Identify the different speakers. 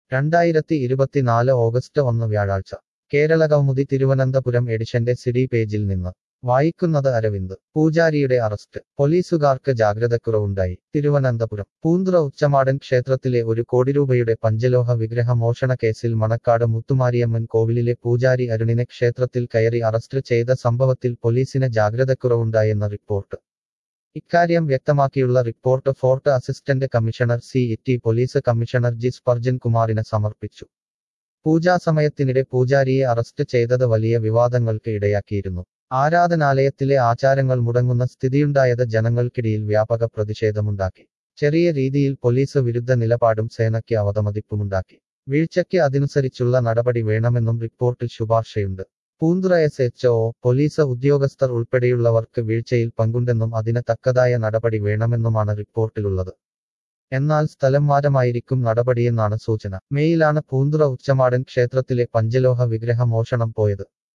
Speaker 1: രണ്ടായിരത്തി ഇരുപത്തിനാല് ഓഗസ്റ്റ് ഒന്ന് വ്യാഴാഴ്ച കേരള കൗമുദി തിരുവനന്തപുരം എഡിഷന്റെ സിഡി പേജിൽ നിന്ന് വായിക്കുന്നത് അരവിന്ദ് പൂജാരിയുടെ അറസ്റ്റ് പോലീസുകാർക്ക് ജാഗ്രതക്കുറവുണ്ടായി തിരുവനന്തപുരം പൂന്തുറ ഉച്ചമാടൻ ക്ഷേത്രത്തിലെ ഒരു കോടി രൂപയുടെ പഞ്ചലോഹ വിഗ്രഹ മോഷണ കേസിൽ മണക്കാട് മുത്തുമാരിയമ്മൻ കോവിലിലെ പൂജാരി അരുണിനെ ക്ഷേത്രത്തിൽ കയറി അറസ്റ്റ് ചെയ്ത സംഭവത്തിൽ പോലീസിന് ജാഗ്രതക്കുറവുണ്ടായെന്ന റിപ്പോർട്ട് ഇക്കാര്യം വ്യക്തമാക്കിയുള്ള report Fort assistant commissioner C ഇറ്റി പോലീസ് കമ്മീഷണർ ജി സ്പർജൻ കുമാറിന് സമർപ്പിച്ചു പൂജാസമയത്തിനിടെ പൂജാരിയെ അറസ്റ്റ് ചെയ്തത് വലിയ വിവാദങ്ങൾക്ക് ഇടയാക്കിയിരുന്നു ആരാധനാലയത്തിലെ ആചാരങ്ങൾ മുടങ്ങുന്ന സ്ഥിതിയുണ്ടായത് ജനങ്ങൾക്കിടയിൽ വ്യാപക പ്രതിഷേധമുണ്ടാക്കി ചെറിയ രീതിയിൽ പോലീസ് വിരുദ്ധ നിലപാടും സേനയ്ക്ക് അവതമതിപ്പുമുണ്ടാക്കി വീഴ്ചയ്ക്ക് അതനുസരിച്ചുള്ള നടപടി വേണമെന്നും റിപ്പോർട്ടിൽ ശുപാർശയുണ്ട് Poonthura S H O police ഉദ്യോഗസ്ഥർ ഉൾപ്പെടെയുള്ളവർക്ക് വീഴ്ചയിൽ പങ്കുണ്ടെന്നും അതിന് തക്കതായ നടപടി വേണമെന്നുമാണ് റിപ്പോർട്ടിലുള്ളത് എന്നാൽ സ്ഥലം മാറ്റമായിരിക്കും നടപടിയെന്നാണ് സൂചന മേയിലാണ് പൂന്തുറ ഉച്ചമാടൻ ക്ഷേത്രത്തിലെ പഞ്ചലോഹ വിഗ്രഹ മോഷണം പോയത്